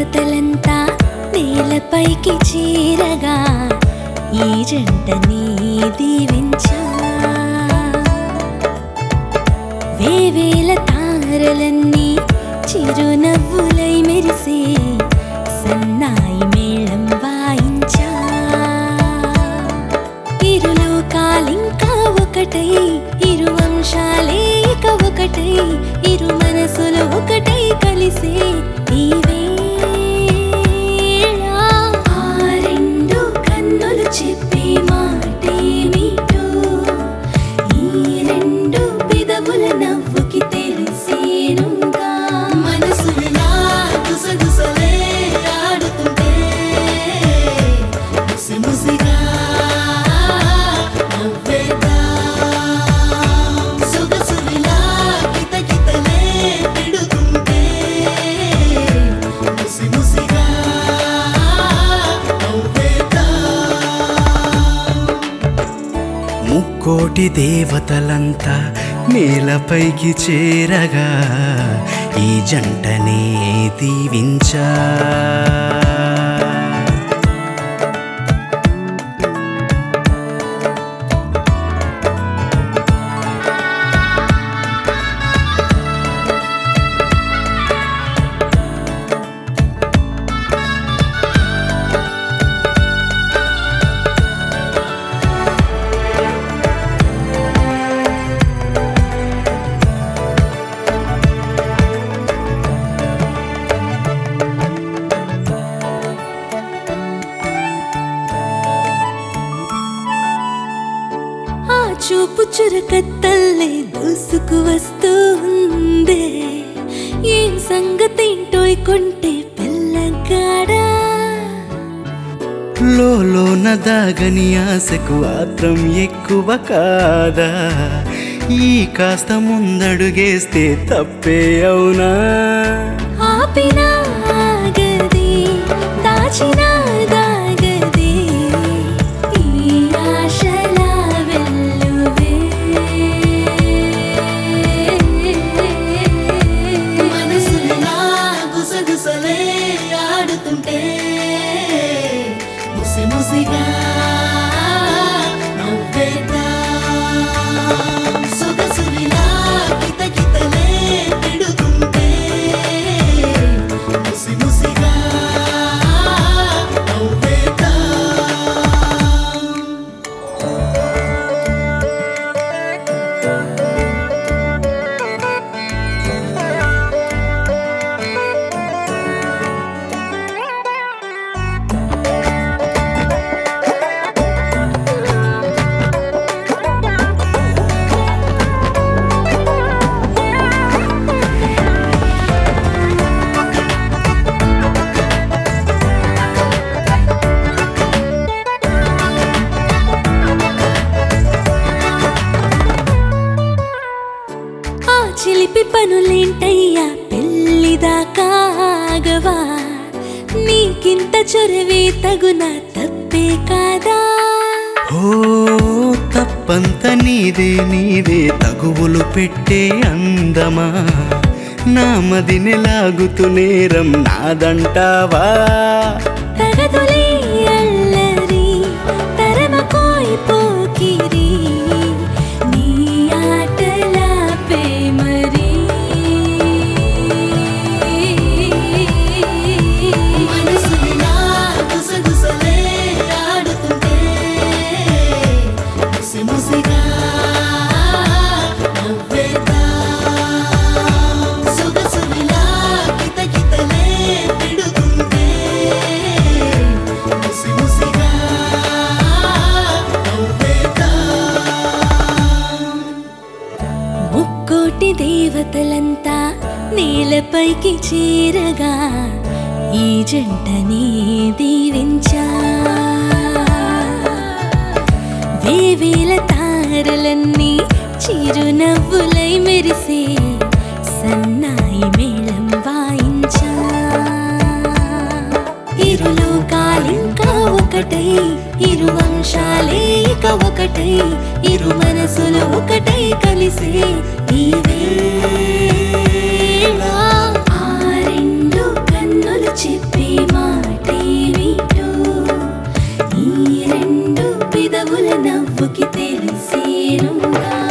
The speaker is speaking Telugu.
దేవతలంతా నేలపైకి చేరగా ఈ జంటని దీవించా వేవేల తారలన్నీ చిరునవ్వులై మెరిసే సన్నాయి మేళం వాయించా ఇరులోకాలింకా ఒకటై ఇరు వంశాలే ఇక ఒకటై ఇరు మనసులు ఒకటై కలిసే ఈ వేళ ఆ రెండు కన్నులు చెప్పే మాటేమిటో ఈ రెండు పెదవుల నవ్వుకి తెలిసేనుగా మనసులా గుసగుసలే ఆడుతుంటే ముసి ముసిగా నవ్వేదా సొగసులా కిత కితలే పెడుతుంటే ముసి ముసిగా నవ్వేదా ముక్కోటి దేవతలంతా నేలపైకి చేరగా ఈ జంటనే దీవించా ఆ చూపు చురకత్తల్లే దూసుకు వస్తూ ఉందే ఏం సంగతేంటోయ్ కొంటే పిల్లగాడా లోన దాగని ఆశకు ఆత్రం ఎక్కువ కాదా ఈ కాస్త ముందడుగేస్తే తప్పే అవునా ఆపినా ఆగదే దాచినా దాగదే ఈ ఆశల వెల్లువే మనసులా గుసగుసలే ఆడుతుంటే ముసి ముసిగా నవ్వేదా సొగసులా కిత కితలే పెడుతుంటే ముసి ముసిగా నవ్వేదా ఆ చిలిపి పనులేంటయ్యా పెళ్ళిదాకాగవా నీకింత చొరవే తగున తప్పే కాదా ఓ తప్పంత నీదే నీదే తగువులు పెట్టే అందమా నా మదిని లాగుతూ నేరం నాదంటావా తగదులే అల్లరి తరమకోయ్ పోకిరి నీ ఆటలాపే మరి మనసులా గుసగుసలే ఆడుతుంటే ముసి ముసిగా నవ్వేదా సొగసులా కిత కితలే పెడుతుంటే ముసి ముసిగా నవ్వేదా ముక్కోటి దేవతలంతా నేలపైకి చేరగా ఈ జంటని దీవించా వేవేల తారలన్నీ చిరునవ్వులై మెరిసే సన్నాయి మేళం వాయించా ఇరులోకాలింకా ఒకటై ఇరు వంశాలే ఇక ఒకటై ఇరు మనసులు ఒకటై కలిసే ఈ వేళ ఆ రెండు కన్నులు చెప్పే నువ్వుకి తెలిసేనుగా